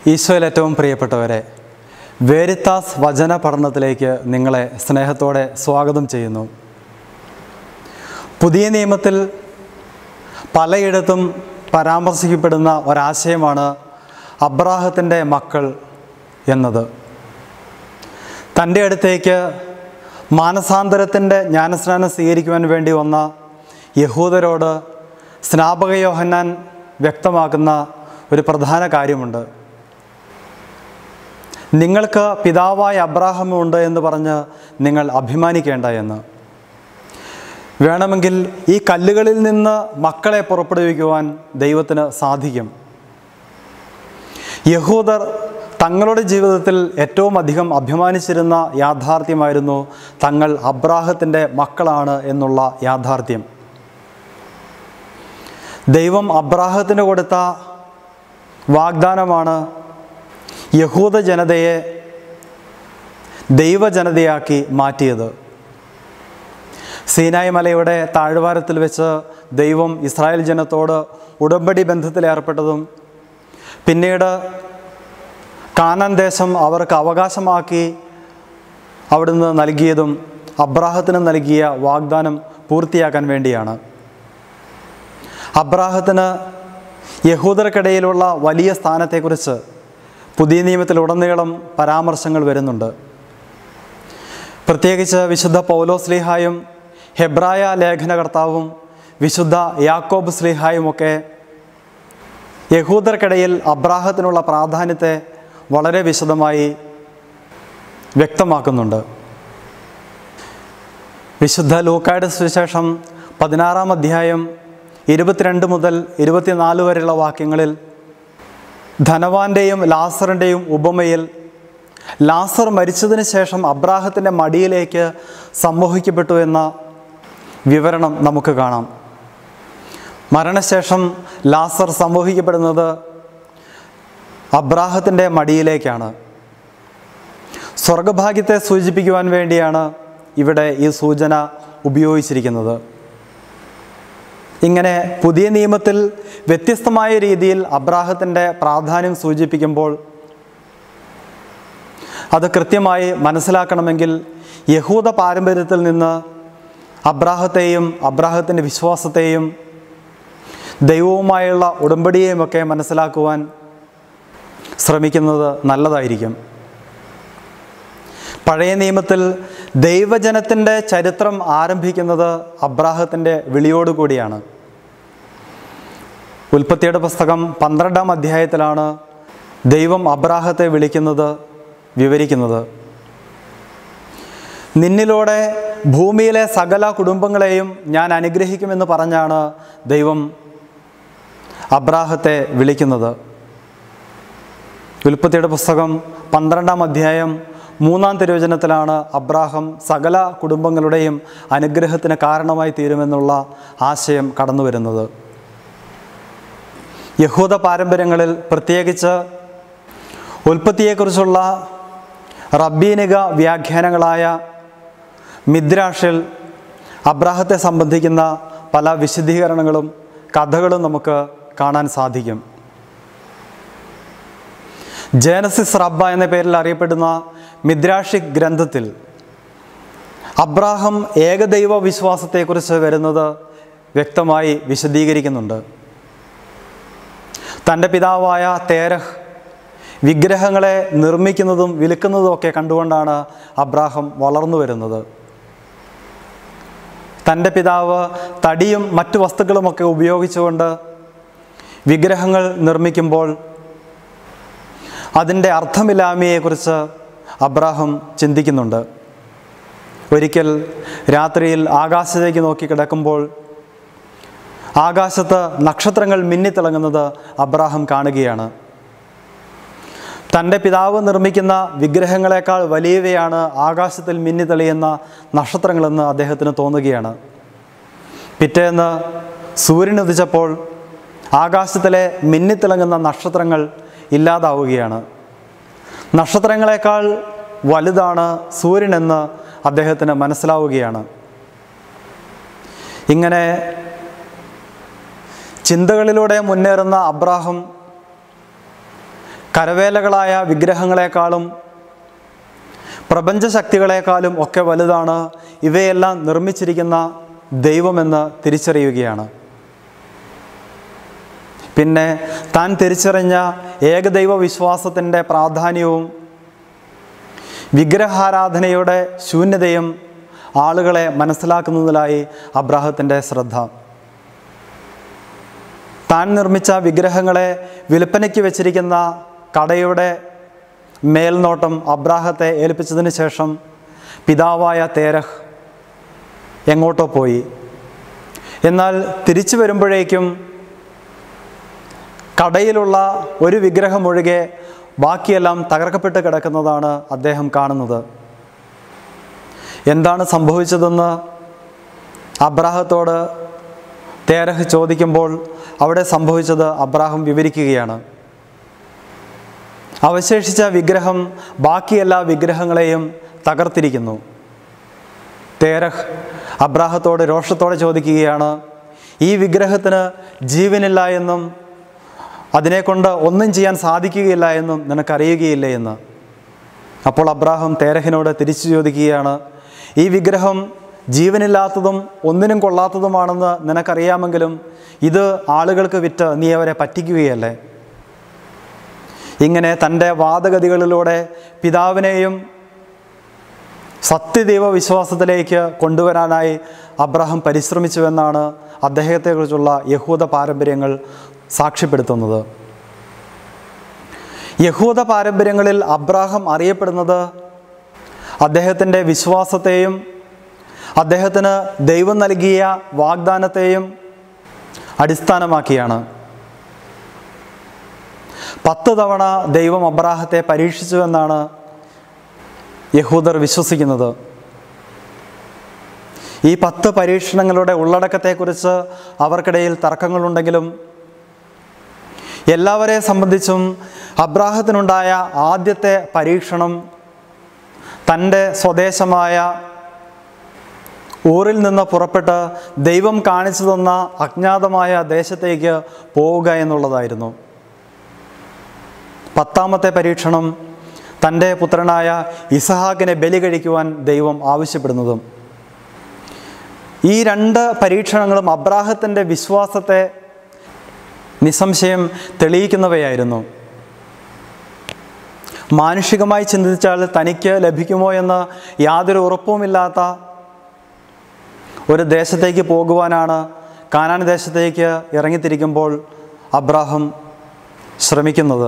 ഈശോയിൽ ഏറ്റവും പ്രിയപ്പെട്ടവരെ വേരിത്താസ് വചന പഠനത്തിലേക്ക് നിങ്ങളെ സ്നേഹത്തോടെ സ്വാഗതം ചെയ്യുന്നു പുതിയ നിയമത്തിൽ പലയിടത്തും പരാമർശിക്കപ്പെടുന്ന ഒരാശയമാണ് അബ്രാഹത്തിൻ്റെ മക്കൾ എന്നത് തൻ്റെ അടുത്തേക്ക് മാനസാന്തരത്തിൻ്റെ ജ്ഞാനസ്നാനം സ്വീകരിക്കുവാൻ വേണ്ടി വന്ന യഹൂദരോട് സ്നാപക യോഹന്നാൻ വ്യക്തമാക്കുന്ന ഒരു പ്രധാന കാര്യമുണ്ട് നിങ്ങൾക്ക് പിതാവായ അബ്രാഹമുണ്ട് എന്ന് പറഞ്ഞ് നിങ്ങൾ അഭിമാനിക്കേണ്ട എന്ന് വേണമെങ്കിൽ ഈ കല്ലുകളിൽ നിന്ന് മക്കളെ പുറപ്പെടുവിക്കുവാൻ ദൈവത്തിന് സാധിക്കും യഹൂദർ തങ്ങളുടെ ജീവിതത്തിൽ ഏറ്റവും അധികം അഭിമാനിച്ചിരുന്ന യാഥാർത്ഥ്യമായിരുന്നു തങ്ങൾ അബ്രാഹത്തിൻ്റെ മക്കളാണ് എന്നുള്ള യാഥാർത്ഥ്യം ദൈവം അബ്രാഹത്തിന് കൊടുത്ത വാഗ്ദാനമാണ് യഹൂദ ജനതയെ ദൈവജനതയാക്കി മാറ്റിയത് സീനായ് മലയുടെ താഴ്വാരത്തിൽ വെച്ച് ദൈവം ഇസ്രായേൽ ജനത്തോട് ഉടമ്പടി ബന്ധത്തിൽ ഏർപ്പെട്ടതും പിന്നീട് കാനാൻ ദേശം അവർക്ക് അവകാശമാക്കി അവിടുന്ന് നൽകിയതും അബ്രാഹത്തിന് നൽകിയ വാഗ്ദാനം പൂർത്തിയാക്കാൻ വേണ്ടിയാണ് അബ്രാഹത്തിന് യഹൂദർക്കിടയിലുള്ള വലിയ സ്ഥാനത്തെക്കുറിച്ച് പുതിയ നിയമത്തിലുടനീളം പരാമർശങ്ങൾ വരുന്നുണ്ട് പ്രത്യേകിച്ച് വിശുദ്ധ പൗലോ സ്ലീഹായും ഹെബ്രായ ലേഖനകർത്താവും വിശുദ്ധ യാക്കോബ് സ്ലീഹായുമൊക്കെ യഹൂദർക്കിടയിൽ അബ്രാഹത്തിനുള്ള പ്രാധാന്യത്തെ വളരെ വിശദമായി വ്യക്തമാക്കുന്നുണ്ട് വിശുദ്ധ ലൂക്കായുടെ സുവിശേഷം പതിനാറാം അധ്യായം ഇരുപത്തിരണ്ട് മുതൽ ഇരുപത്തിനാല് വരെയുള്ള വാക്യങ്ങളിൽ ധനവാന്റെയും ലാസറിൻ്റെയും ഉപമയിൽ ലാസർ മരിച്ചതിന് ശേഷം അബ്രാഹത്തിൻ്റെ മടിയിലേക്ക് സംവഹിക്കപ്പെട്ടു എന്ന വിവരണം നമുക്ക് കാണാം മരണശേഷം ലാസർ സംവഹിക്കപ്പെടുന്നത് അബ്രാഹത്തിൻ്റെ മടിയിലേക്കാണ് സ്വർഗഭാഗ്യത്തെ സൂചിപ്പിക്കുവാൻ വേണ്ടിയാണ് ഇവിടെ ഈ സൂചന ഉപയോഗിച്ചിരിക്കുന്നത് ഇങ്ങനെ പുതിയ നിയമത്തിൽ വ്യത്യസ്തമായ രീതിയിൽ അബ്രാഹത്തിൻ്റെ പ്രാധാന്യം സൂചിപ്പിക്കുമ്പോൾ അത് കൃത്യമായി മനസ്സിലാക്കണമെങ്കിൽ യഹൂദ പാരമ്പര്യത്തിൽ നിന്ന് അബ്രാഹത്തെയും അബ്രാഹത്തിൻ്റെ വിശ്വാസത്തെയും ദൈവവുമായുള്ള ഉടമ്പടിയെയുമൊക്കെ മനസ്സിലാക്കുവാൻ ശ്രമിക്കുന്നത് നല്ലതായിരിക്കും പഴയ നിയമത്തിൽ ദൈവജനത്തിൻ്റെ ചരിത്രം ആരംഭിക്കുന്നത് അബ്രാഹത്തിൻ്റെ വിളിയോടുകൂടിയാണ് ഉൽപ്പത്തിയുടെ പുസ്തകം പന്ത്രണ്ടാം അധ്യായത്തിലാണ് ദൈവം അബ്രാഹത്തെ വിളിക്കുന്നത് വിവരിക്കുന്നത് നിന്നിലൂടെ ഭൂമിയിലെ സകല കുടുംബങ്ങളെയും ഞാൻ അനുഗ്രഹിക്കുമെന്ന് പറഞ്ഞാണ് ദൈവം അബ്രാഹത്തെ വിളിക്കുന്നത് ഉൽപ്പത്തിയുടെ പുസ്തകം പന്ത്രണ്ടാം അധ്യായം മൂന്നാം തിരുവചനത്തിലാണ് അബ്രാഹം സകല കുടുംബങ്ങളുടെയും അനുഗ്രഹത്തിന് കാരണമായി തീരുമെന്നുള്ള ആശയം കടന്നു വരുന്നത് യഹൂദ പാരമ്പര്യങ്ങളിൽ പ്രത്യേകിച്ച് ഉൽപ്പത്തിയെക്കുറിച്ചുള്ള റബ്ബീനിക വ്യാഖ്യാനങ്ങളായ മിദ്രാഷിൽ അബ്രാഹത്തെ സംബന്ധിക്കുന്ന പല വിശദീകരണങ്ങളും കഥകളും നമുക്ക് കാണാൻ സാധിക്കും ജേനസിസ് റബ്ബ എന്ന പേരിൽ അറിയപ്പെടുന്ന മിദ്രാഷിക് ഗ്രന്ഥത്തിൽ അബ്രാഹം ഏകദൈവ വിശ്വാസത്തെക്കുറിച്ച് വരുന്നത് വ്യക്തമായി വിശദീകരിക്കുന്നുണ്ട് തൻ്റെ പിതാവായ തേരഹ് വിഗ്രഹങ്ങളെ നിർമ്മിക്കുന്നതും വിൽക്കുന്നതും ഒക്കെ കണ്ടുകൊണ്ടാണ് അബ്രാഹം വളർന്നു വരുന്നത് തൻ്റെ പിതാവ് തടിയും മറ്റു വസ്തുക്കളുമൊക്കെ ഉപയോഗിച്ചുകൊണ്ട് വിഗ്രഹങ്ങൾ നിർമ്മിക്കുമ്പോൾ അതിൻ്റെ അർത്ഥമില്ലായ്മയെക്കുറിച്ച് അബ്രാഹം ചിന്തിക്കുന്നുണ്ട് ഒരിക്കൽ രാത്രിയിൽ ആകാശത്തേക്ക് നോക്കി കിടക്കുമ്പോൾ ആകാശത്ത് നക്ഷത്രങ്ങൾ മിന്നിത്തിളങ്ങുന്നത് അബ്രാഹം കാണുകയാണ് തൻ്റെ പിതാവ് നിർമ്മിക്കുന്ന വിഗ്രഹങ്ങളെക്കാൾ വലിയവയാണ് ആകാശത്തിൽ മിന്നിത്തെളിയുന്ന നക്ഷത്രങ്ങളെന്ന് അദ്ദേഹത്തിന് തോന്നുകയാണ് പിറ്റേന്ന് സൂര്യൻ ഉദിച്ചപ്പോൾ ആകാശത്തിലെ മിന്നിത്തിളങ്ങുന്ന നക്ഷത്രങ്ങൾ ഇല്ലാതാവുകയാണ് നക്ഷത്രങ്ങളെക്കാൾ വലുതാണ് സൂര്യനെന്ന് അദ്ദേഹത്തിന് മനസ്സിലാവുകയാണ് ഇങ്ങനെ ചിന്തകളിലൂടെ മുന്നേറുന്ന അബ്രാഹം കരവേലകളായ വിഗ്രഹങ്ങളെക്കാളും പ്രപഞ്ചശക്തികളെക്കാളും ഒക്കെ വലുതാണ് ഇവയെല്ലാം നിർമ്മിച്ചിരിക്കുന്ന ദൈവമെന്ന് തിരിച്ചറിയുകയാണ് പിന്നെ താൻ തിരിച്ചറിഞ്ഞ ഏകദൈവ വിശ്വാസത്തിൻ്റെ പ്രാധാന്യവും വിഗ്രഹാരാധനയുടെ ശൂന്യതയും ആളുകളെ മനസ്സിലാക്കുന്നതിലായി അബ്രാഹത്തിൻ്റെ ശ്രദ്ധ താൻ നിർമ്മിച്ച വിഗ്രഹങ്ങളെ വിൽപ്പനയ്ക്ക് വെച്ചിരിക്കുന്ന കടയുടെ മേൽനോട്ടം അബ്രാഹത്തെ ഏൽപ്പിച്ചതിന് ശേഷം പിതാവായ തേരഹ് എങ്ങോട്ടോ പോയി എന്നാൽ തിരിച്ചു വരുമ്പോഴേക്കും കടയിലുള്ള ഒരു വിഗ്രഹം ഒഴികെ ബാക്കിയെല്ലാം തകർക്കപ്പെട്ട് കിടക്കുന്നതാണ് അദ്ദേഹം കാണുന്നത് എന്താണ് സംഭവിച്ചതെന്ന് അബ്രാഹത്തോട് തേരഹ് ചോദിക്കുമ്പോൾ അവിടെ സംഭവിച്ചത് അബ്രാഹം വിവരിക്കുകയാണ് അവശേഷിച്ച വിഗ്രഹം ബാക്കി എല്ലാ വിഗ്രഹങ്ങളെയും തകർത്തിരിക്കുന്നു തേരഹ് അബ്രാഹത്തോട് രോഷത്തോടെ ചോദിക്കുകയാണ് ഈ വിഗ്രഹത്തിന് ജീവനില്ല എന്നും അതിനെക്കൊണ്ട് ഒന്നും ചെയ്യാൻ സാധിക്കുകയില്ല എന്നും നിനക്കറിയുകയില്ലേ എന്ന് അപ്പോൾ അബ്രാഹം തേരഹിനോട് തിരിച്ചു ചോദിക്കുകയാണ് ഈ വിഗ്രഹം ജീവനില്ലാത്തതും ഒന്നിനും കൊള്ളാത്തതുമാണെന്ന് നിനക്കറിയാമെങ്കിലും ഇത് ആളുകൾക്ക് വിറ്റ് നീ അവരെ പറ്റിക്കുകയല്ലേ ഇങ്ങനെ തൻ്റെ വാദഗതികളിലൂടെ പിതാവിനെയും സത്യദൈവ വിശ്വാസത്തിലേക്ക് കൊണ്ടുവരാനായി അബ്രഹാം പരിശ്രമിച്ചുവെന്നാണ് അദ്ദേഹത്തെക്കുറിച്ചുള്ള യഹൂദ പാരമ്പര്യങ്ങൾ സാക്ഷ്യപ്പെടുത്തുന്നത് യഹൂദ പാരമ്പര്യങ്ങളിൽ അബ്രാഹം അറിയപ്പെടുന്നത് അദ്ദേഹത്തിൻ്റെ വിശ്വാസത്തെയും അദ്ദേഹത്തിന് ദൈവം നൽകിയ വാഗ്ദാനത്തെയും അടിസ്ഥാനമാക്കിയാണ് പത്ത് തവണ ദൈവം അബ്രാഹത്തെ പരീക്ഷിച്ചുവെന്നാണ് യഹൂദർ വിശ്വസിക്കുന്നത് ഈ പത്ത് പരീക്ഷണങ്ങളുടെ ഉള്ളടക്കത്തെക്കുറിച്ച് അവർക്കിടയിൽ തർക്കങ്ങളുണ്ടെങ്കിലും എല്ലാവരെ സംബന്ധിച്ചും അബ്രാഹത്തിനുണ്ടായ ആദ്യത്തെ പരീക്ഷണം തൻ്റെ സ്വദേശമായ ഊറിൽ നിന്ന് പുറപ്പെട്ട് ദൈവം കാണിച്ചു തന്ന അജ്ഞാതമായ ദേശത്തേക്ക് പോവുക എന്നുള്ളതായിരുന്നു പത്താമത്തെ പരീക്ഷണം തൻ്റെ പുത്രനായ ഇസഹാക്കിനെ ബലി കഴിക്കുവാൻ ദൈവം ആവശ്യപ്പെടുന്നതും ഈ രണ്ട് പരീക്ഷണങ്ങളും അബ്രാഹത്തിൻ്റെ വിശ്വാസത്തെ നിസ്സംശയം തെളിയിക്കുന്നവയായിരുന്നു മാനുഷികമായി ചിന്തിച്ചാൽ തനിക്ക് ലഭിക്കുമോ എന്ന് യാതൊരു ഉറപ്പുമില്ലാത്ത ഒരു ദേശത്തേക്ക് പോകുവാനാണ് കാനാൻ ദേശത്തേക്ക് ഇറങ്ങിത്തിരിക്കുമ്പോൾ അബ്രാഹം ശ്രമിക്കുന്നത്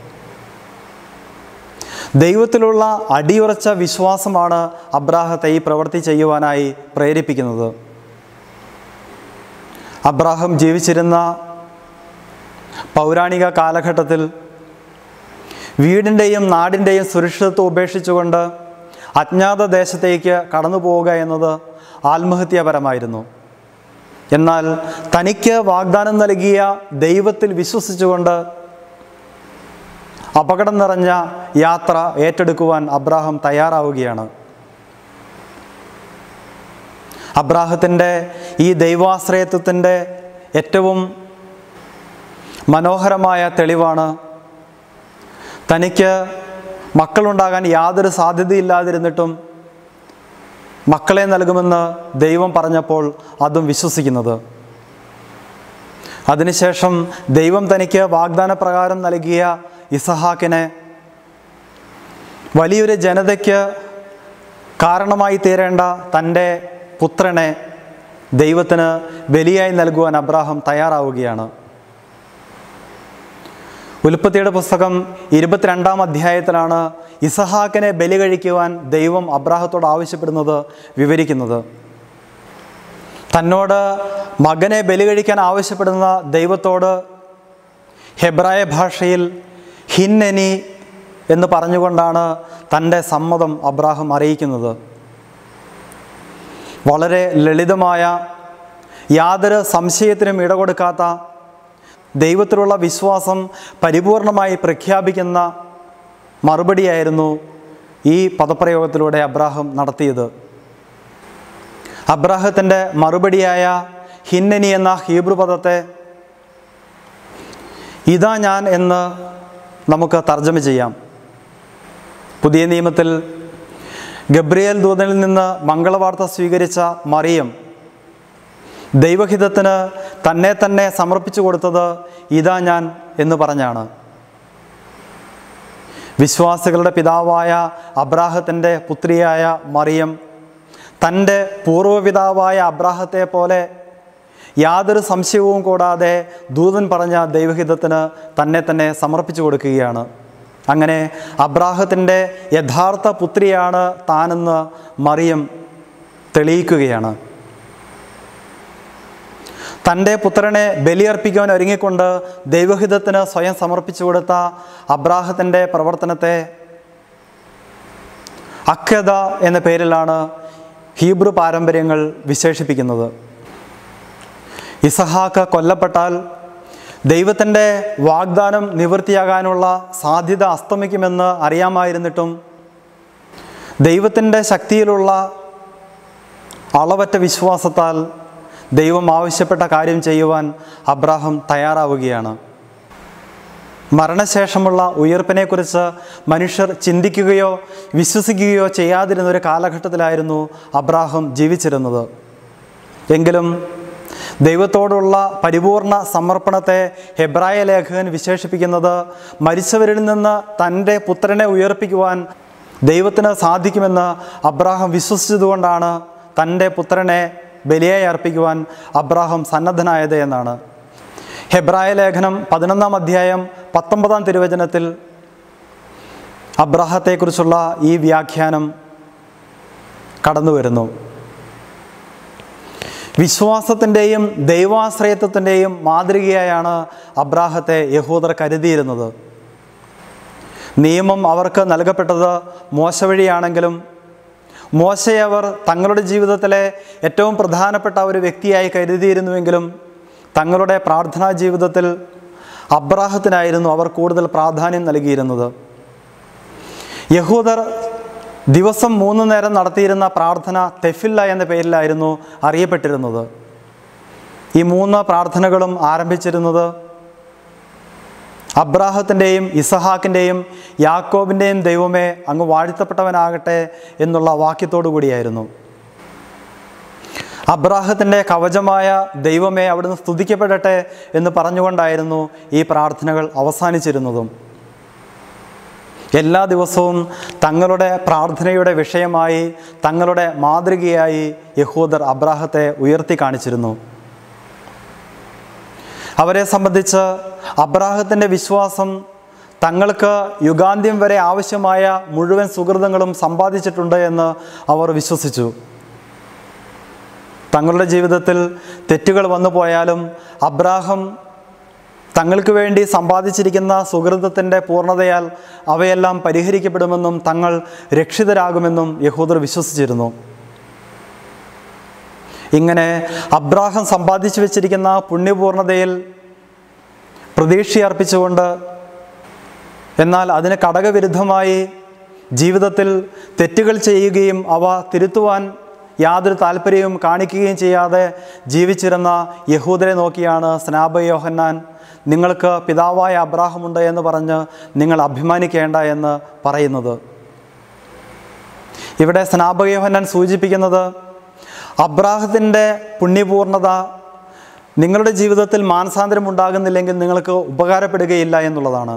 ദൈവത്തിലുള്ള അടിയുറച്ച വിശ്വാസമാണ് അബ്രാഹത്തെ ഈ പ്രവൃത്തി ചെയ്യുവാനായി പ്രേരിപ്പിക്കുന്നത് അബ്രാഹം ജീവിച്ചിരുന്ന പൗരാണിക കാലഘട്ടത്തിൽ വീടിൻ്റെയും നാടിൻ്റെയും സുരക്ഷിതത്വം ഉപേക്ഷിച്ചുകൊണ്ട് അജ്ഞാത ദേശത്തേക്ക് കടന്നു പോവുക എന്നത് ആത്മഹത്യാപരമായിരുന്നു എന്നാൽ തനിക്ക് വാഗ്ദാനം നൽകിയ ദൈവത്തിൽ വിശ്വസിച്ചുകൊണ്ട് അപകടം നിറഞ്ഞ യാത്ര ഏറ്റെടുക്കുവാൻ അബ്രാഹം തയ്യാറാവുകയാണ് അബ്രാഹത്തിൻ്റെ ഈ ദൈവാശ്രയത്വത്തിൻ്റെ ഏറ്റവും മനോഹരമായ തെളിവാണ് തനിക്ക് മക്കളുണ്ടാകാൻ യാതൊരു സാധ്യതയില്ലാതിരുന്നിട്ടും മക്കളെ നൽകുമെന്ന് ദൈവം പറഞ്ഞപ്പോൾ അതും വിശ്വസിക്കുന്നത് അതിനുശേഷം ദൈവം തനിക്ക് വാഗ്ദാനപ്രകാരം നൽകിയ ഇസഹാക്കിനെ വലിയൊരു ജനതയ്ക്ക് കാരണമായി തീരേണ്ട തൻ്റെ പുത്രനെ ദൈവത്തിന് ബലിയായി നൽകുവാൻ അബ്രാഹം തയ്യാറാവുകയാണ് ഉൽപ്പത്തിയുടെ പുസ്തകം ഇരുപത്തിരണ്ടാം അധ്യായത്തിലാണ് ഇസഹാക്കിനെ ബലി കഴിക്കുവാൻ ദൈവം അബ്രാഹത്തോട് ആവശ്യപ്പെടുന്നത് വിവരിക്കുന്നത് തന്നോട് മകനെ ബലി കഴിക്കാൻ ആവശ്യപ്പെടുന്ന ദൈവത്തോട് ഹെബ്രായ ഭാഷയിൽ ഹിന്നനി എന്ന് പറഞ്ഞുകൊണ്ടാണ് തൻ്റെ സമ്മതം അബ്രാഹം അറിയിക്കുന്നത് വളരെ ലളിതമായ യാതൊരു സംശയത്തിനും ഇടകൊടുക്കാത്ത ദൈവത്തിലുള്ള വിശ്വാസം പരിപൂർണമായി പ്രഖ്യാപിക്കുന്ന മറുപടിയായിരുന്നു ഈ പദപ്രയോഗത്തിലൂടെ അബ്രാഹം നടത്തിയത് അബ്രാഹത്തിൻ്റെ മറുപടിയായ ഹിന്നനി എന്ന ഹീബ്രു പദത്തെ ഇതാ ഞാൻ എന്ന് നമുക്ക് തർജ്ജമ ചെയ്യാം പുതിയ നിയമത്തിൽ ഗബ്രിയേൽ ദൂതനിൽ നിന്ന് മംഗളവാർത്ത സ്വീകരിച്ച മറിയം ദൈവഹിതത്തിന് തന്നെ തന്നെ സമർപ്പിച്ചു കൊടുത്തത് ഇതാ ഞാൻ എന്ന് പറഞ്ഞാണ് വിശ്വാസികളുടെ പിതാവായ അബ്രാഹത്തിൻ്റെ പുത്രിയായ മറിയം തൻ്റെ പൂർവ്വപിതാവായ അബ്രാഹത്തെ പോലെ യാതൊരു സംശയവും കൂടാതെ ദൂതൻ പറഞ്ഞ ദൈവഹിതത്തിന് തന്നെ തന്നെ സമർപ്പിച്ചു കൊടുക്കുകയാണ് അങ്ങനെ അബ്രാഹത്തിൻ്റെ യഥാർത്ഥ പുത്രിയാണ് താനെന്ന് മറിയം തെളിയിക്കുകയാണ് തൻ്റെ പുത്രനെ ബലിയർപ്പിക്കുവാൻ ഒരുങ്ങിക്കൊണ്ട് ദൈവഹിതത്തിന് സ്വയം സമർപ്പിച്ചു കൊടുത്ത അബ്രാഹത്തിൻ്റെ പ്രവർത്തനത്തെ അക്കത എന്ന പേരിലാണ് ഹീബ്രു പാരമ്പര്യങ്ങൾ വിശേഷിപ്പിക്കുന്നത് ഇസഹാക്ക് കൊല്ലപ്പെട്ടാൽ ദൈവത്തിൻ്റെ വാഗ്ദാനം നിവൃത്തിയാകാനുള്ള സാധ്യത അസ്തമിക്കുമെന്ന് അറിയാമായിരുന്നിട്ടും ദൈവത്തിൻ്റെ ശക്തിയിലുള്ള അളവറ്റ വിശ്വാസത്താൽ ദൈവം ആവശ്യപ്പെട്ട കാര്യം ചെയ്യുവാൻ അബ്രാഹം തയ്യാറാവുകയാണ് മരണശേഷമുള്ള ഉയർപ്പിനെക്കുറിച്ച് മനുഷ്യർ ചിന്തിക്കുകയോ വിശ്വസിക്കുകയോ ചെയ്യാതിരുന്ന ഒരു കാലഘട്ടത്തിലായിരുന്നു അബ്രാഹം ജീവിച്ചിരുന്നത് എങ്കിലും ദൈവത്തോടുള്ള പരിപൂർണ സമർപ്പണത്തെ ഹെബ്രായ ലേഖകൻ വിശേഷിപ്പിക്കുന്നത് മരിച്ചവരിൽ നിന്ന് തൻ്റെ പുത്രനെ ഉയർപ്പിക്കുവാൻ ദൈവത്തിന് സാധിക്കുമെന്ന് അബ്രാഹം വിശ്വസിച്ചതുകൊണ്ടാണ് തൻ്റെ പുത്രനെ ബലിയായി അർപ്പിക്കുവാൻ അബ്രാഹം സന്നദ്ധനായത് എന്നാണ് ഹെബ്രായ ലേഖനം പതിനൊന്നാം അധ്യായം പത്തൊമ്പതാം തിരുവചനത്തിൽ അബ്രാഹത്തെക്കുറിച്ചുള്ള ഈ വ്യാഖ്യാനം കടന്നു വരുന്നു വിശ്വാസത്തിൻ്റെയും ദൈവാശ്രയത്വത്തിൻ്റെയും മാതൃകയായാണ് അബ്രാഹത്തെ യഹൂദർ കരുതിയിരുന്നത് നിയമം അവർക്ക് നൽകപ്പെട്ടത് മോശ വഴിയാണെങ്കിലും മോശയെ അവർ തങ്ങളുടെ ജീവിതത്തിലെ ഏറ്റവും പ്രധാനപ്പെട്ട ഒരു വ്യക്തിയായി കരുതിയിരുന്നുവെങ്കിലും തങ്ങളുടെ പ്രാർത്ഥനാ ജീവിതത്തിൽ അബ്രാഹത്തിനായിരുന്നു അവർ കൂടുതൽ പ്രാധാന്യം നൽകിയിരുന്നത് യഹൂദർ ദിവസം മൂന്ന് നേരം നടത്തിയിരുന്ന പ്രാർത്ഥന തെഫില്ല എന്ന പേരിലായിരുന്നു അറിയപ്പെട്ടിരുന്നത് ഈ മൂന്ന് പ്രാർത്ഥനകളും ആരംഭിച്ചിരുന്നത് അബ്രാഹത്തിൻ്റെയും ഇസഹാക്കിൻ്റെയും യാക്കോബിൻ്റെയും ദൈവമേ അങ്ങ് വാഴ്ത്തപ്പെട്ടവനാകട്ടെ എന്നുള്ള വാക്യത്തോടു കൂടിയായിരുന്നു അബ്രാഹത്തിൻ്റെ കവചമായ ദൈവമേ അവിടുന്ന് സ്തുതിക്കപ്പെടട്ടെ എന്ന് പറഞ്ഞുകൊണ്ടായിരുന്നു ഈ പ്രാർത്ഥനകൾ അവസാനിച്ചിരുന്നതും എല്ലാ ദിവസവും തങ്ങളുടെ പ്രാർത്ഥനയുടെ വിഷയമായി തങ്ങളുടെ മാതൃകയായി യഹൂദർ അബ്രാഹത്തെ ഉയർത്തി കാണിച്ചിരുന്നു അവരെ സംബന്ധിച്ച് അബ്രാഹത്തിൻ്റെ വിശ്വാസം തങ്ങൾക്ക് യുഗാന്ത്യം വരെ ആവശ്യമായ മുഴുവൻ സുഹൃതങ്ങളും സമ്പാദിച്ചിട്ടുണ്ട് എന്ന് അവർ വിശ്വസിച്ചു തങ്ങളുടെ ജീവിതത്തിൽ തെറ്റുകൾ വന്നു പോയാലും അബ്രാഹം തങ്ങൾക്ക് വേണ്ടി സമ്പാദിച്ചിരിക്കുന്ന സുഹൃതത്തിൻ്റെ പൂർണ്ണതയാൽ അവയെല്ലാം പരിഹരിക്കപ്പെടുമെന്നും തങ്ങൾ രക്ഷിതരാകുമെന്നും യഹൂദർ വിശ്വസിച്ചിരുന്നു ഇങ്ങനെ അബ്രാഹം സമ്പാദിച്ചു വെച്ചിരിക്കുന്ന പുണ്യപൂർണതയിൽ പ്രതീക്ഷയർപ്പിച്ചുകൊണ്ട് എന്നാൽ അതിന് ഘടകവിരുദ്ധമായി ജീവിതത്തിൽ തെറ്റുകൾ ചെയ്യുകയും അവ തിരുത്തുവാൻ യാതൊരു താല്പര്യവും കാണിക്കുകയും ചെയ്യാതെ ജീവിച്ചിരുന്ന യഹൂദരെ നോക്കിയാണ് സ്നാപ യോഹന്നാൻ നിങ്ങൾക്ക് പിതാവായ അബ്രാഹമുണ്ട് എന്ന് പറഞ്ഞ് നിങ്ങൾ അഭിമാനിക്കേണ്ട എന്ന് പറയുന്നത് ഇവിടെ സ്നാപക യോഹന്നാൻ സൂചിപ്പിക്കുന്നത് അബ്രാഹത്തിൻ്റെ പുണ്യപൂർണത നിങ്ങളുടെ ജീവിതത്തിൽ മാനസാന്തരം ഉണ്ടാകുന്നില്ലെങ്കിൽ നിങ്ങൾക്ക് ഉപകാരപ്പെടുകയില്ല എന്നുള്ളതാണ്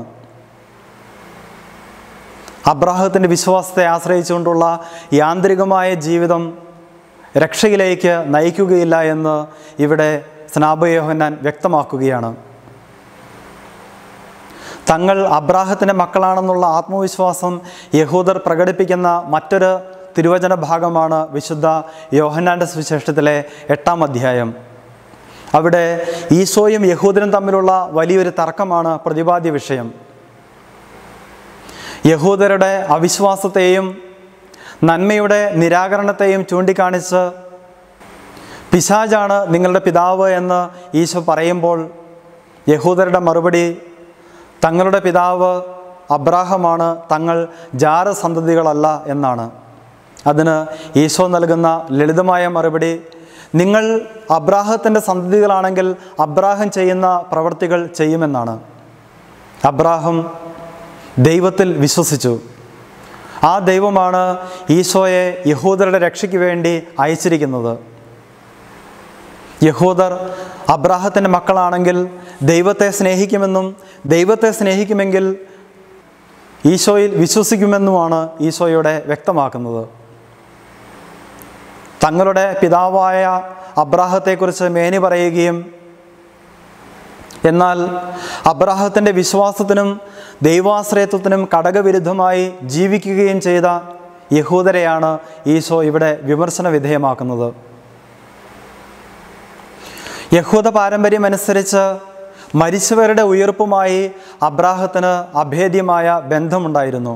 അബ്രാഹത്തിൻ്റെ വിശ്വാസത്തെ ആശ്രയിച്ചുകൊണ്ടുള്ള യാന്ത്രികമായ ജീവിതം രക്ഷയിലേക്ക് നയിക്കുകയില്ല എന്ന് ഇവിടെ സ്നാപയോഹന്നാൻ വ്യക്തമാക്കുകയാണ് തങ്ങൾ അബ്രാഹത്തിൻ്റെ മക്കളാണെന്നുള്ള ആത്മവിശ്വാസം യഹൂദർ പ്രകടിപ്പിക്കുന്ന മറ്റൊരു തിരുവചന ഭാഗമാണ് വിശുദ്ധ യോഹന്നാൻ്റെ സുവിശേഷത്തിലെ എട്ടാം അധ്യായം അവിടെ ഈശോയും യഹൂദനും തമ്മിലുള്ള വലിയൊരു തർക്കമാണ് പ്രതിപാദ്യ വിഷയം യഹൂദരുടെ അവിശ്വാസത്തെയും നന്മയുടെ നിരാകരണത്തെയും ചൂണ്ടിക്കാണിച്ച് പിശാജാണ് നിങ്ങളുടെ പിതാവ് എന്ന് ഈശോ പറയുമ്പോൾ യഹൂദരുടെ മറുപടി തങ്ങളുടെ പിതാവ് അബ്രാഹമാണ് തങ്ങൾ ജാരസന്തതികളല്ല എന്നാണ് അതിന് ഈശോ നൽകുന്ന ലളിതമായ മറുപടി നിങ്ങൾ അബ്രാഹത്തിൻ്റെ സന്തതികളാണെങ്കിൽ അബ്രാഹം ചെയ്യുന്ന പ്രവൃത്തികൾ ചെയ്യുമെന്നാണ് അബ്രാഹം ദൈവത്തിൽ വിശ്വസിച്ചു ആ ദൈവമാണ് ഈശോയെ യഹൂദരുടെ രക്ഷയ്ക്ക് വേണ്ടി അയച്ചിരിക്കുന്നത് യഹൂദർ അബ്രാഹത്തിൻ്റെ മക്കളാണെങ്കിൽ ദൈവത്തെ സ്നേഹിക്കുമെന്നും ദൈവത്തെ സ്നേഹിക്കുമെങ്കിൽ ഈശോയിൽ വിശ്വസിക്കുമെന്നുമാണ് ഈശോയുടെ വ്യക്തമാക്കുന്നത് തങ്ങളുടെ പിതാവായ അബ്രാഹത്തെക്കുറിച്ച് മേനി പറയുകയും എന്നാൽ അബ്രാഹത്തിൻ്റെ വിശ്വാസത്തിനും ദൈവാശ്രയത്വത്തിനും കടകവിരുദ്ധമായി ജീവിക്കുകയും ചെയ്ത യഹൂദരെയാണ് ഈശോ ഇവിടെ വിമർശന വിധേയമാക്കുന്നത് യഹൂദ പാരമ്പര്യമനുസരിച്ച് മരിച്ചവരുടെ ഉയർപ്പുമായി അബ്രാഹത്തിന് അഭേദ്യമായ ബന്ധമുണ്ടായിരുന്നു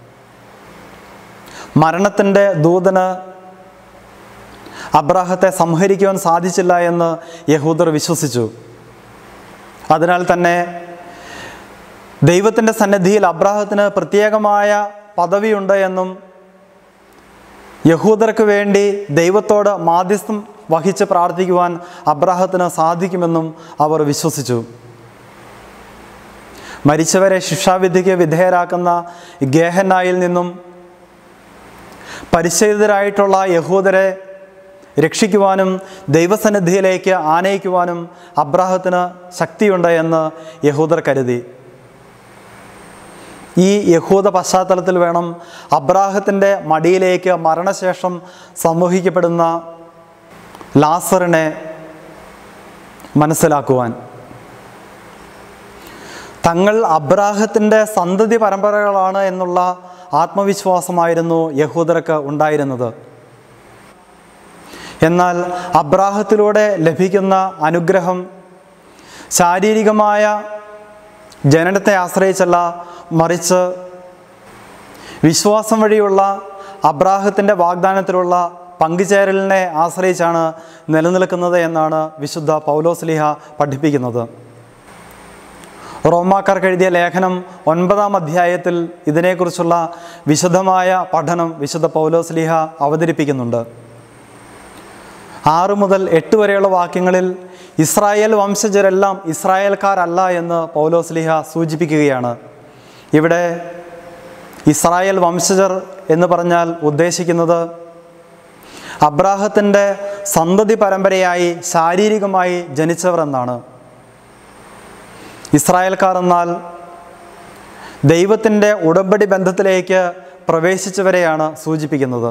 മരണത്തിൻ്റെ ദൂതന് അബ്രാഹത്തെ സംഹരിക്കുവാൻ സാധിച്ചില്ല എന്ന് യഹൂദർ വിശ്വസിച്ചു അതിനാൽ തന്നെ ദൈവത്തിൻ്റെ സന്നിധിയിൽ അബ്രാഹത്തിന് പ്രത്യേകമായ പദവിയുണ്ട് എന്നും യഹൂദർക്ക് വേണ്ടി ദൈവത്തോട് മാധ്യസ്ഥം വഹിച്ച് പ്രാർത്ഥിക്കുവാൻ അബ്രാഹത്തിന് സാധിക്കുമെന്നും അവർ വിശ്വസിച്ചു മരിച്ചവരെ ശിക്ഷാവിധിക്ക് വിധേയരാക്കുന്ന ഗേഹനായിൽ നിന്നും പരിച്ഛേദിതരായിട്ടുള്ള യഹൂദരെ രക്ഷിക്കുവാനും ദൈവസന്നിധിയിലേക്ക് ആനയിക്കുവാനും അബ്രാഹത്തിന് ശക്തിയുണ്ട് എന്ന് യഹൂദർ കരുതി ഈ യഹൂദ പശ്ചാത്തലത്തിൽ വേണം അബ്രാഹത്തിൻ്റെ മടിയിലേക്ക് മരണശേഷം സമൂഹിക്കപ്പെടുന്ന ലാസറിനെ മനസ്സിലാക്കുവാൻ തങ്ങൾ അബ്രാഹത്തിൻ്റെ സന്തതി പരമ്പരകളാണ് എന്നുള്ള ആത്മവിശ്വാസമായിരുന്നു യഹൂദർക്ക് ഉണ്ടായിരുന്നത് എന്നാൽ അബ്രാഹത്തിലൂടെ ലഭിക്കുന്ന അനുഗ്രഹം ശാരീരികമായ ജനനത്തെ ആശ്രയിച്ചല്ല മറിച്ച് വിശ്വാസം വഴിയുള്ള അബ്രാഹത്തിൻ്റെ വാഗ്ദാനത്തിലുള്ള പങ്കുചേരലിനെ ആശ്രയിച്ചാണ് നിലനിൽക്കുന്നത് എന്നാണ് വിശുദ്ധ പൗലോസ്ലിഹ പഠിപ്പിക്കുന്നത് റോമാക്കാർക്ക് എഴുതിയ ലേഖനം ഒൻപതാം അധ്യായത്തിൽ ഇതിനെക്കുറിച്ചുള്ള വിശദമായ പഠനം വിശുദ്ധ പൗലോസ്ലിഹ അവതരിപ്പിക്കുന്നുണ്ട് ആറ് മുതൽ എട്ട് വരെയുള്ള വാക്യങ്ങളിൽ ഇസ്രായേൽ വംശജരെല്ലാം ഇസ്രായേൽക്കാരല്ല എന്ന് പൗലോസ്ലിഹ സൂചിപ്പിക്കുകയാണ് ഇവിടെ ഇസ്രായേൽ വംശജർ എന്ന് പറഞ്ഞാൽ ഉദ്ദേശിക്കുന്നത് അബ്രാഹത്തിൻ്റെ സന്തതി പരമ്പരയായി ശാരീരികമായി ജനിച്ചവർ എന്നാണ് ഇസ്രായേൽക്കാർ എന്നാൽ ദൈവത്തിൻ്റെ ഉടമ്പടി ബന്ധത്തിലേക്ക് പ്രവേശിച്ചവരെയാണ് സൂചിപ്പിക്കുന്നത്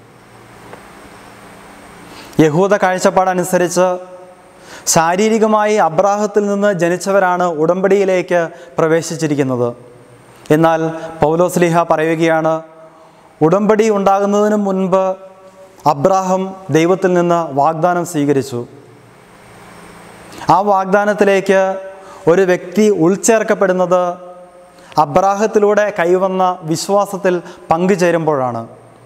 യഹൂദ കാഴ്ചപ്പാടനുസരിച്ച് ശാരീരികമായി അബ്രാഹത്തിൽ നിന്ന് ജനിച്ചവരാണ് ഉടമ്പടിയിലേക്ക് പ്രവേശിച്ചിരിക്കുന്നത് എന്നാൽ പൗലോസ്ലിഹ പറയുകയാണ് ഉടമ്പടി ഉണ്ടാകുന്നതിന് മുൻപ് അബ്രാഹം ദൈവത്തിൽ നിന്ന് വാഗ്ദാനം സ്വീകരിച്ചു ആ വാഗ്ദാനത്തിലേക്ക് ഒരു വ്യക്തി ഉൾച്ചേർക്കപ്പെടുന്നത് അബ്രാഹത്തിലൂടെ കൈവന്ന വിശ്വാസത്തിൽ പങ്കുചേരുമ്പോഴാണ്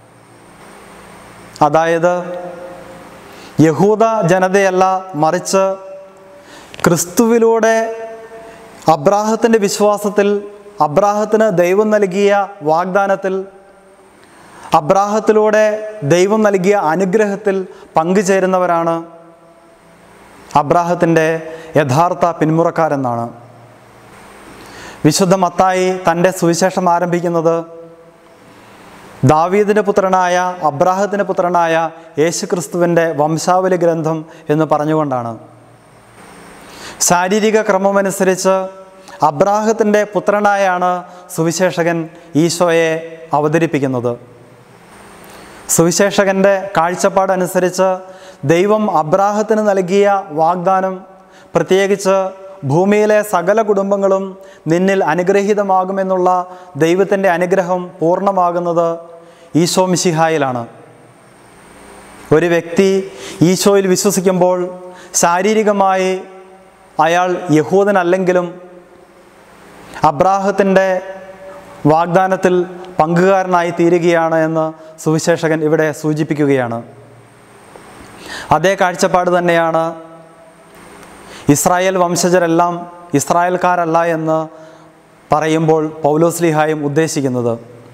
അതായത് യഹൂദ ജനതയല്ല മറിച്ച് ക്രിസ്തുവിലൂടെ അബ്രാഹത്തിൻ്റെ വിശ്വാസത്തിൽ അബ്രാഹത്തിന് ദൈവം നൽകിയ വാഗ്ദാനത്തിൽ അബ്രാഹത്തിലൂടെ ദൈവം നൽകിയ അനുഗ്രഹത്തിൽ പങ്കുചേരുന്നവരാണ് അബ്രാഹത്തിൻ്റെ യഥാർത്ഥ പിന്മുറക്കാരെന്നാണ് വിശുദ്ധ മത്തായി തൻ്റെ സുവിശേഷം ആരംഭിക്കുന്നത് ദാവീദിൻ്റെ പുത്രനായ അബ്രാഹത്തിൻ്റെ പുത്രനായ യേശുക്രിസ്തുവിൻ്റെ വംശാവലി ഗ്രന്ഥം എന്ന് പറഞ്ഞുകൊണ്ടാണ് ശാരീരിക ക്രമമനുസരിച്ച് അബ്രാഹത്തിൻ്റെ പുത്രനായാണ് സുവിശേഷകൻ ഈശോയെ അവതരിപ്പിക്കുന്നത് സുവിശേഷകൻ്റെ കാഴ്ചപ്പാടനുസരിച്ച് ദൈവം അബ്രാഹത്തിന് നൽകിയ വാഗ്ദാനം പ്രത്യേകിച്ച് ഭൂമിയിലെ സകല കുടുംബങ്ങളും നിന്നിൽ അനുഗ്രഹീതമാകുമെന്നുള്ള ദൈവത്തിൻ്റെ അനുഗ്രഹം പൂർണ്ണമാകുന്നത് ഈശോ മിശിഹായിലാണ് ഒരു വ്യക്തി ഈശോയിൽ വിശ്വസിക്കുമ്പോൾ ശാരീരികമായി അയാൾ യഹൂദനല്ലെങ്കിലും അബ്രാഹത്തിൻ്റെ വാഗ്ദാനത്തിൽ പങ്കുകാരനായി തീരുകയാണ് എന്ന് സുവിശേഷകൻ ഇവിടെ സൂചിപ്പിക്കുകയാണ് അതേ കാഴ്ചപ്പാട് തന്നെയാണ് ഇസ്രായേൽ വംശജരെല്ലാം ഇസ്രായേൽക്കാരല്ല എന്ന് പറയുമ്പോൾ പൗലോസ്ലിഹായും ഉദ്ദേശിക്കുന്നത്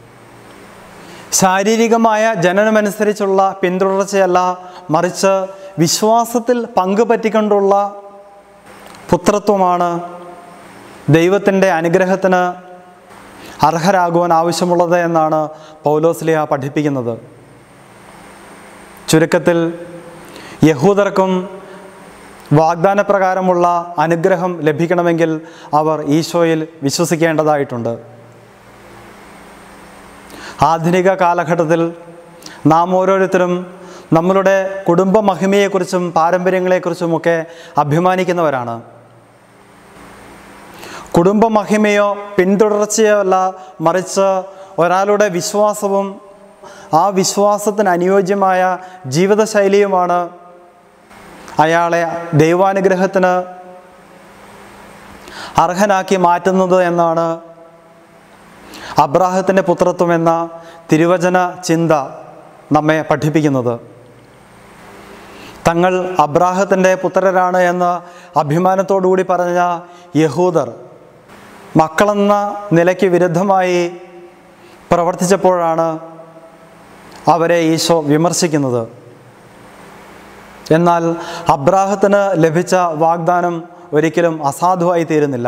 ശാരീരികമായ ജനനമനുസരിച്ചുള്ള പിന്തുടർച്ചയല്ല മറിച്ച് വിശ്വാസത്തിൽ പങ്കുപറ്റിക്കൊണ്ടുള്ള പുത്രത്വമാണ് ദൈവത്തിൻ്റെ അനുഗ്രഹത്തിന് അർഹരാകുവാൻ ആവശ്യമുള്ളത് എന്നാണ് പൗലോസ്ലിയ പഠിപ്പിക്കുന്നത് ചുരുക്കത്തിൽ യഹൂദർക്കും വാഗ്ദാനപ്രകാരമുള്ള അനുഗ്രഹം ലഭിക്കണമെങ്കിൽ അവർ ഈശോയിൽ വിശ്വസിക്കേണ്ടതായിട്ടുണ്ട് ആധുനിക കാലഘട്ടത്തിൽ നാം ഓരോരുത്തരും നമ്മളുടെ കുടുംബ മഹിമയെക്കുറിച്ചും പാരമ്പര്യങ്ങളെക്കുറിച്ചുമൊക്കെ അഭിമാനിക്കുന്നവരാണ് കുടുംബ മഹിമയോ പിന്തുടർച്ചയോ അല്ല മറിച്ച് ഒരാളുടെ വിശ്വാസവും ആ വിശ്വാസത്തിന് അനുയോജ്യമായ ജീവിതശൈലിയുമാണ് അയാളെ ദൈവാനുഗ്രഹത്തിന് അർഹനാക്കി മാറ്റുന്നത് എന്നാണ് അബ്രാഹത്തിൻ്റെ പുത്രത്വം എന്ന തിരുവചന ചിന്ത നമ്മെ പഠിപ്പിക്കുന്നത് തങ്ങൾ അബ്രാഹത്തിൻ്റെ പുത്രരാണ് എന്ന് അഭിമാനത്തോടുകൂടി പറഞ്ഞ യഹൂദർ മക്കളെന്ന നിലയ്ക്ക് വിരുദ്ധമായി പ്രവർത്തിച്ചപ്പോഴാണ് അവരെ ഈശോ വിമർശിക്കുന്നത് എന്നാൽ അബ്രാഹത്തിന് ലഭിച്ച വാഗ്ദാനം ഒരിക്കലും അസാധുവായി തീരുന്നില്ല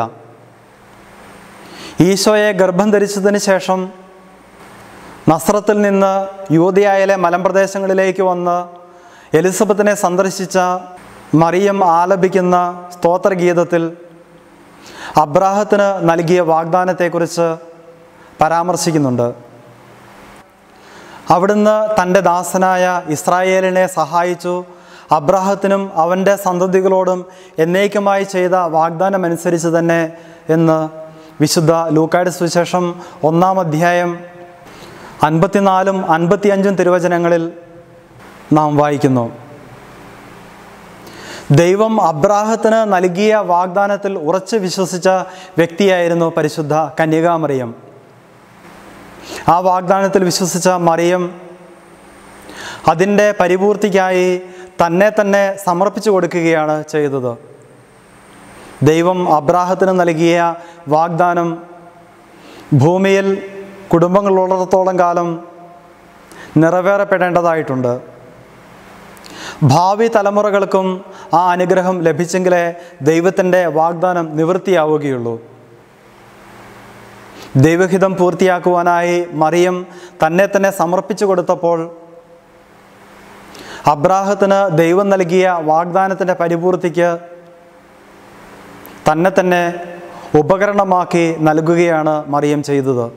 ഈശോയെ ഗർഭം ധരിച്ചതിന് ശേഷം നസ്രത്തിൽ നിന്ന് യൂതിയായിലെ മലമ്പ്രദേശങ്ങളിലേക്ക് വന്ന് എലിസബത്തിനെ സന്ദർശിച്ച മറിയം ആലപിക്കുന്ന സ്തോത്രഗീതത്തിൽ അബ്രാഹത്തിന് നൽകിയ വാഗ്ദാനത്തെക്കുറിച്ച് പരാമർശിക്കുന്നുണ്ട് അവിടുന്ന് തൻ്റെ ദാസനായ ഇസ്രായേലിനെ സഹായിച്ചു അബ്രാഹത്തിനും അവൻ്റെ സന്തതികളോടും എന്നേക്കുമായി ചെയ്ത വാഗ്ദാനമനുസരിച്ച് തന്നെ എന്ന് വിശുദ്ധ ലൂക്കായുടെ സുവിശേഷം ഒന്നാം അധ്യായം അൻപത്തിനാലും അൻപത്തിയഞ്ചും തിരുവചനങ്ങളിൽ നാം വായിക്കുന്നു ദൈവം അബ്രാഹത്തിന് നൽകിയ വാഗ്ദാനത്തിൽ ഉറച്ചു വിശ്വസിച്ച വ്യക്തിയായിരുന്നു പരിശുദ്ധ കന്യകാമറിയം ആ വാഗ്ദാനത്തിൽ വിശ്വസിച്ച മറിയം അതിൻ്റെ പരിപൂർത്തിക്കായി തന്നെ തന്നെ സമർപ്പിച്ചു കൊടുക്കുകയാണ് ചെയ്തത് ദൈവം അബ്രാഹത്തിന് നൽകിയ വാഗ്ദാനം ഭൂമിയിൽ കുടുംബങ്ങളുള്ളിടത്തോളം കാലം നിറവേറപ്പെടേണ്ടതായിട്ടുണ്ട് ഭാവി തലമുറകൾക്കും ആ അനുഗ്രഹം ലഭിച്ചെങ്കിലേ ദൈവത്തിൻ്റെ വാഗ്ദാനം നിവൃത്തിയാവുകയുള്ളൂ ദൈവഹിതം പൂർത്തിയാക്കുവാനായി മറിയം തന്നെ തന്നെ സമർപ്പിച്ചു കൊടുത്തപ്പോൾ അബ്രാഹത്തിന് ദൈവം നൽകിയ വാഗ്ദാനത്തിൻ്റെ പരിപൂർത്തിക്ക് തന്നെ തന്നെ ഉപകരണമാക്കി നൽകുകയാണ് മറിയം ചെയ്തത്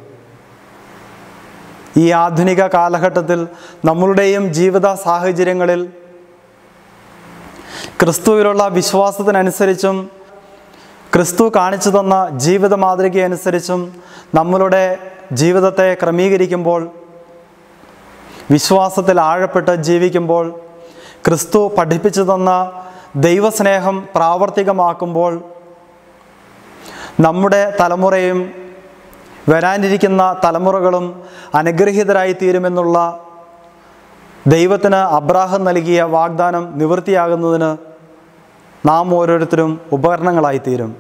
ഈ ആധുനിക കാലഘട്ടത്തിൽ നമ്മളുടെയും ജീവിത സാഹചര്യങ്ങളിൽ ക്രിസ്തുവിലുള്ള വിശ്വാസത്തിനനുസരിച്ചും ക്രിസ്തു കാണിച്ചു തന്ന ജീവിത മാതൃകയനുസരിച്ചും നമ്മളുടെ ജീവിതത്തെ ക്രമീകരിക്കുമ്പോൾ വിശ്വാസത്തിൽ ആഴപ്പെട്ട് ജീവിക്കുമ്പോൾ ക്രിസ്തു പഠിപ്പിച്ചു തന്ന ദൈവസ്നേഹം പ്രാവർത്തികമാക്കുമ്പോൾ നമ്മുടെ തലമുറയും വരാനിരിക്കുന്ന തലമുറകളും അനുഗ്രഹീതരായി തീരുമെന്നുള്ള ദൈവത്തിന് അബ്രാഹം നൽകിയ വാഗ്ദാനം നിവൃത്തിയാകുന്നതിന് നാം ഓരോരുത്തരും ഉപകരണങ്ങളായി തീരും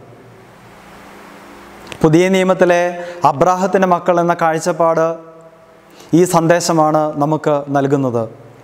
പുതിയ നിയമത്തിലെ അബ്രാഹത്തിൻ്റെ മക്കൾ എന്ന കാഴ്ചപ്പാട് ഈ സന്ദേശമാണ് നമുക്ക് നൽകുന്നത്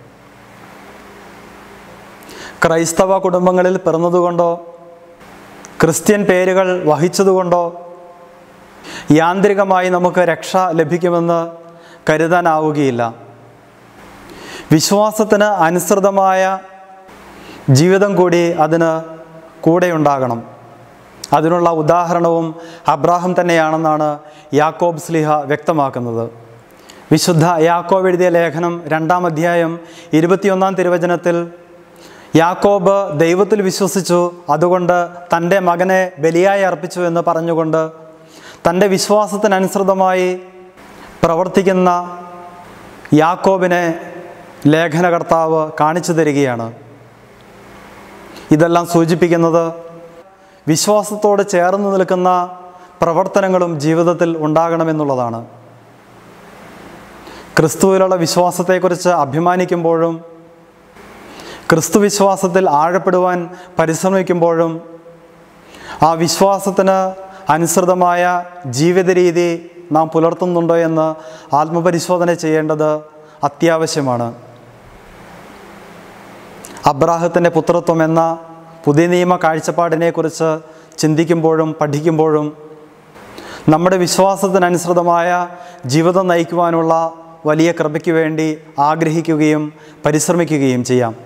ക്രൈസ്തവ കുടുംബങ്ങളിൽ പിറന്നതുകൊണ്ടോ ക്രിസ്ത്യൻ പേരുകൾ വഹിച്ചതുകൊണ്ടോ യാന്ത്രികമായി നമുക്ക് രക്ഷ ലഭിക്കുമെന്ന് കരുതാനാവുകയില്ല വിശ്വാസത്തിന് അനുസൃതമായ ജീവിതം കൂടി അതിന് കൂടെയുണ്ടാകണം അതിനുള്ള ഉദാഹരണവും അബ്രാഹം തന്നെയാണെന്നാണ് യാക്കോബ് സ്ലിഹ വ്യക്തമാക്കുന്നത് വിശുദ്ധ യാക്കോബ് എഴുതിയ ലേഖനം രണ്ടാം അധ്യായം ഇരുപത്തിയൊന്നാം തിരുവചനത്തിൽ യാക്കോബ് ദൈവത്തിൽ വിശ്വസിച്ചു അതുകൊണ്ട് തൻ്റെ മകനെ ബലിയായി അർപ്പിച്ചു എന്ന് പറഞ്ഞുകൊണ്ട് തൻ്റെ വിശ്വാസത്തിനനുസൃതമായി പ്രവർത്തിക്കുന്ന യാക്കോബിനെ ലേഖനകർത്താവ് കാണിച്ചു തരികയാണ് ഇതെല്ലാം സൂചിപ്പിക്കുന്നത് വിശ്വാസത്തോട് ചേർന്ന് നിൽക്കുന്ന പ്രവർത്തനങ്ങളും ജീവിതത്തിൽ ഉണ്ടാകണമെന്നുള്ളതാണ് ക്രിസ്തുവിലുള്ള വിശ്വാസത്തെക്കുറിച്ച് അഭിമാനിക്കുമ്പോഴും ക്രിസ്തു വിശ്വാസത്തിൽ ആഴപ്പെടുവാൻ പരിശ്രമിക്കുമ്പോഴും ആ വിശ്വാസത്തിന് അനുസൃതമായ ജീവിത രീതി നാം പുലർത്തുന്നുണ്ടോ എന്ന് ആത്മപരിശോധന ചെയ്യേണ്ടത് അത്യാവശ്യമാണ് അബ്രാഹത്തിൻ്റെ പുത്രത്വം എന്ന പുതിയ നിയമ കാഴ്ചപ്പാടിനെക്കുറിച്ച് ചിന്തിക്കുമ്പോഴും പഠിക്കുമ്പോഴും നമ്മുടെ വിശ്വാസത്തിനനുസൃതമായ ജീവിതം നയിക്കുവാനുള്ള വലിയ കൃപയ്ക്ക് വേണ്ടി ആഗ്രഹിക്കുകയും പരിശ്രമിക്കുകയും ചെയ്യാം